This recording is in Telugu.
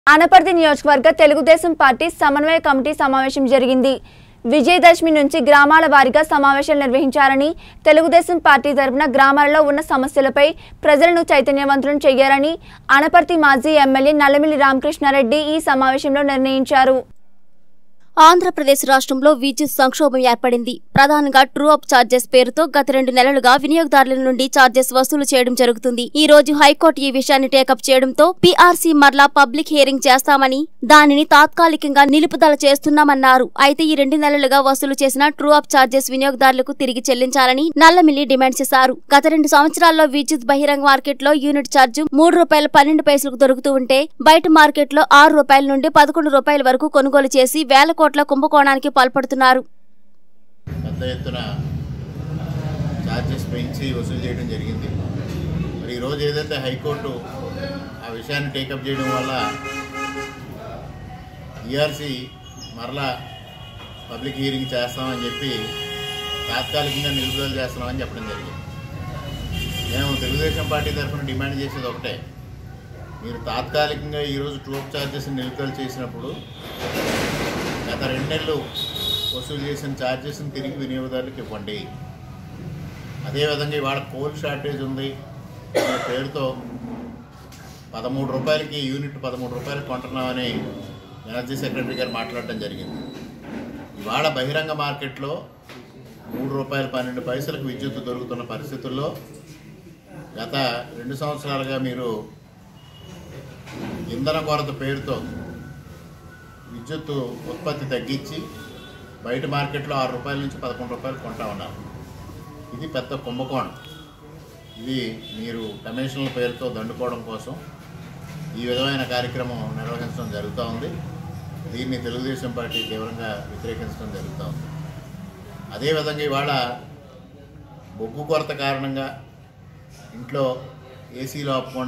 ఆనపర్తి నియోజకవర్గ తెలుగుదేశం పార్టీ సమన్వయ కమిటీ సమావేశం జరిగింది విజయదశమి నుంచి గ్రామాల వారీగా సమావేశాలు నిర్వహించారని తెలుగుదేశం పార్టీ తరపున గ్రామాలలో ఉన్న సమస్యలపై ప్రజలను చైతన్యవంతులను చేయాలని ఆనపర్తి మాజీ ఎమ్మెల్యే నల్లమిల్లి రామకృష్ణారెడ్డి ఈ సమావేశంలో నిర్ణయించారు ఆంధ్రప్రదేశ్ రాష్ట్రంలో విద్యుత్ సంక్షోభం ఏర్పడింది ప్రధానంగా ట్రూ అప్ ఛార్జెస్ పేరుతో గత రెండు నెలలుగా వినియోగదారుల నుండి ఛార్జెస్ వసూలు చేయడం జరుగుతుంది ఈ రోజు హైకోర్టు ఈ విషయాన్ని టేకప్ చేయడంతో పీఆర్సీ మరలా పబ్లిక్ హియరింగ్ చేస్తామని దానిని తాత్కాలికంగా నిలుపుదల చేస్తున్నామన్నారు అయితే ఈ రెండు నెలలుగా వసూలు చేసిన ట్రూ అప్ ఛార్జెస్ వినియోగదారులకు తిరిగి చెల్లించాలని నల్లమిల్లి డిమాండ్ చేశారు గత రెండు సంవత్సరాల్లో విద్యుత్ బహిరంగ మార్కెట్లో యూనిట్ ఛార్జ్ మూడు రూపాయల పన్నెండు పైసలకు దొరుకుతూ ఉంటే బయట మార్కెట్లో ఆరు రూపాయల నుండి పదకొండు రూపాయల వరకు కొనుగోలు చేసి వేల కోట్ల కుంభకోణానికి పాల్పడుతున్నారు పెద్ద ఎత్తున ఛార్జెస్ పెంచి వసూలు చేయడం జరిగింది మరి ఈరోజు ఏదైతే హైకోర్టు ఆ విషయాన్ని టేకప్ చేయడం వల్ల ఈఆర్సీ మరలా పబ్లిక్ హియరింగ్ చేస్తామని చెప్పి తాత్కాలికంగా నిలుపుదల చేస్తున్నామని చెప్పడం జరిగింది మేము తెలుగుదేశం పార్టీ తరఫున డిమాండ్ చేసేది ఒకటే మీరు తాత్కాలికంగా ఈరోజు ట్రూప్ ఛార్జెస్ నిలుపుదల చేసినప్పుడు గత రెండు నెలలు వసూలు చేసిన ఛార్జెస్ని తిరిగి వినియోగదారులకు ఇవ్వండి అదేవిధంగా ఇవాళ కోల్ షార్టేజ్ ఉంది అనే పేరుతో పదమూడు రూపాయలకి యూనిట్ పదమూడు రూపాయలు కొంటున్నామని ఎనర్జీ సెక్రటరీ గారు మాట్లాడటం జరిగింది ఇవాళ బహిరంగ మార్కెట్లో మూడు రూపాయలు పన్నెండు పైసలకు విద్యుత్ దొరుకుతున్న పరిస్థితుల్లో గత రెండు సంవత్సరాలుగా మీరు ఇంధన కొరత పేరుతో విద్యుత్ ఉత్పత్తి తగ్గించి బయట మార్కెట్లో ఆరు రూపాయల నుంచి పదకొండు రూపాయలు కొంటా ఉన్నారు ఇది పెద్ద కుంభకోణం ఇది మీరు కమిషన్ల పేరుతో దండుకోవడం కోసం ఈ విధమైన కార్యక్రమం నిర్వహించడం జరుగుతూ ఉంది దీన్ని తెలుగుదేశం పార్టీ తీవ్రంగా వ్యతిరేకించడం జరుగుతూ ఉంది అదేవిధంగా ఇవాళ బొగ్గు కొరత కారణంగా ఇంట్లో ఏసీలో ఆపుకోండి